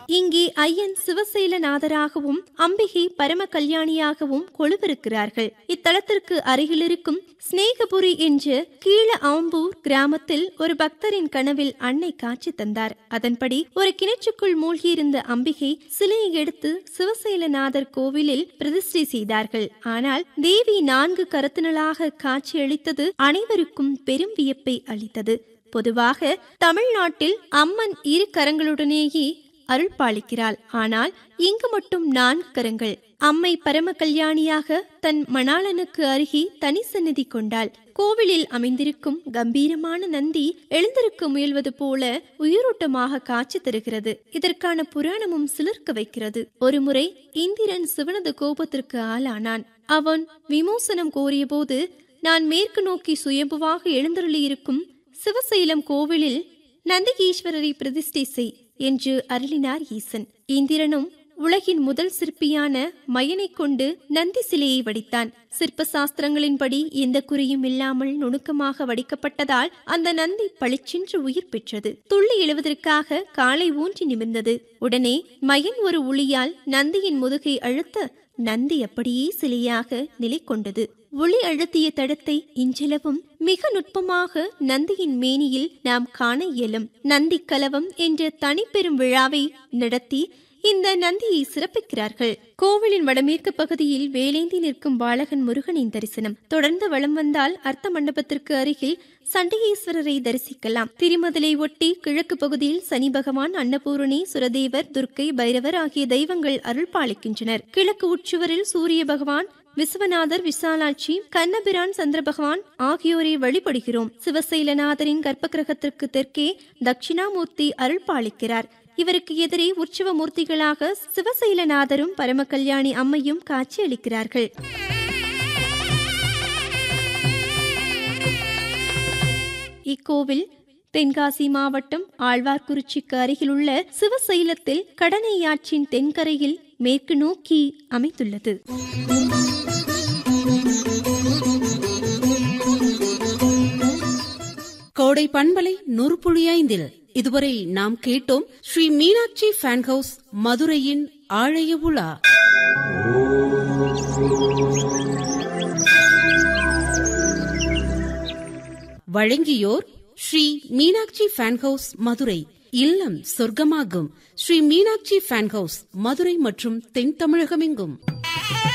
இங்கே ஐயன் சிவசைலநாதராகவும் அம்பிகை பரம கல்யாணியாகவும் கொழுவிருக்கிறார்கள் இத்தலத்திற்கு அருகிலிருக்கும் சிநேகபுரி என்ற கீழ ஆம்பூர் கிராமத்தில் ஒரு பக்தரின் கனவில் அன்னை காட்சி தந்தார் அதன்படி ஒரு கிணற்றுக்குள் மூழ்கியிருந்த அம்பிகை சிலையை எடுத்து சிவசைலநாதர் கோவிலில் பிரதிஷ்டை செய்தார்கள் ஆனால் தேவி நான்கு கருத்தினளாக காட்சியளித்தது அனைவருக்கும் பெரும் வியப்பை அளித்தது பொதுவாக தமிழ்நாட்டில் அம்மன் இரு கரங்களுடனேயே அருள் பாலிக்கிறாள் ஆனால் இங்கு மட்டும் நான்கு கரங்கள் அம்மை பரம கல்யாணியாக தன் மணாளனுக்கு அருகே தனி சந்நிதி கொண்டாள் கோவிலில் அமைந்திருக்கும் கம்பீரமான நந்தி எழுந்திருக்க முயல்வது போல உயிரோட்டமாக காட்சி தருகிறது இதற்கான புராணமும் சிலிர்க்க வைக்கிறது ஒருமுறை இந்திரன் சிவனது கோபத்திற்கு ஆளானான் அவன் விமோசனம் கோரியபோது நான் மேற்கு நோக்கி சுயம்புவாக எழுந்தருளியிருக்கும் சிவசைலம் கோவிலில் நந்திகீஸ்வரரை பிரதிஷ்டை செய் என்று அருளினார் ஈசன் இந்திரனும் உலகின் முதல் சிற்பியான மயனை கொண்டு நந்தி சிலையை வடித்தான் சிற்ப சாஸ்திரங்களின்படி எந்த குறியும் இல்லாமல் நுணுக்கமாக வடிக்கப்பட்டதால் அந்த நந்தி பளிச்சென்று உயிர் பெற்றது துள்ளி எழுவதற்காக காலை ஊன்றி நிமிர்ந்தது உடனே மயன் ஒரு ஒளியால் நந்தியின் முதுகை அழுத்த நந்தி அப்படியே சிலையாக நிலை கொண்டது ஒளி அழுத்திய தடத்தை இஞ்சளவும் மிக நுட்பமாக நந்தியின் மேனியில் நாம் காண இயலும் நந்தி கலவம் என்ற தனிப்பெரும் விழாவை நடத்தி இந்த நந்தியை சிறப்பிக்கிறார்கள் கோவிலின் வடமேற்கு பகுதியில் வேலேந்தி நிற்கும் பாலகன் முருகனின் தரிசனம் தொடர்ந்து வலம் வந்தால் அர்த்த மண்டபத்திற்கு அருகில் சண்டிகேஸ்வரரை தரிசிக்கலாம் திருமதலை ஒட்டி கிழக்கு பகுதியில் சனி பகவான் அன்னபூரணி சுரதேவர் துர்க்கை பைரவர் ஆகிய தெய்வங்கள் அருள் பாலிக்கின்றனர் கிழக்கு உட்சுவரில் சூரிய பகவான் விஸ்வநாதர் விசாலாட்சி கண்ணபிரான் சந்திர பகவான் ஆகியோரை வழிபடுகிறோம் சிவசைலநாதரின் கர்ப்பகிரகத்திற்கு தெற்கே தட்சிணாமூர்த்தி அருள் பாலிக்கிறார் இவருக்கு எதிரே உற்சவ மூர்த்திகளாக சிவசைலநாதரும் பரமகல்யாணி அம்மையும் காட்சியளிக்கிறார்கள் இக்கோவில் தென்காசி மாவட்டம் ஆழ்வார்குறிச்சிக்கு அருகிலுள்ள சிவசைலத்தில் கடனையாற்றின் தென்கரையில் மேற்கு நோக்கி அமைந்துள்ளது கோடை பண்பலை நூற்புழியைந்தில் இதுவரை நாம் கேட்டோம் ஸ்ரீ மீனாட்சி ஃபேன் ஹவுஸ் மதுரையின் ஆழைய உலா வழங்கியோர் ஸ்ரீ மீனாட்சி ஃபேன் ஹவுஸ் மதுரை இல்லம் சொர்க்கமாகும் ஸ்ரீ மீனாட்சி ஃபேன் ஹவுஸ் மதுரை மற்றும் தென் தமிழகமெங்கும்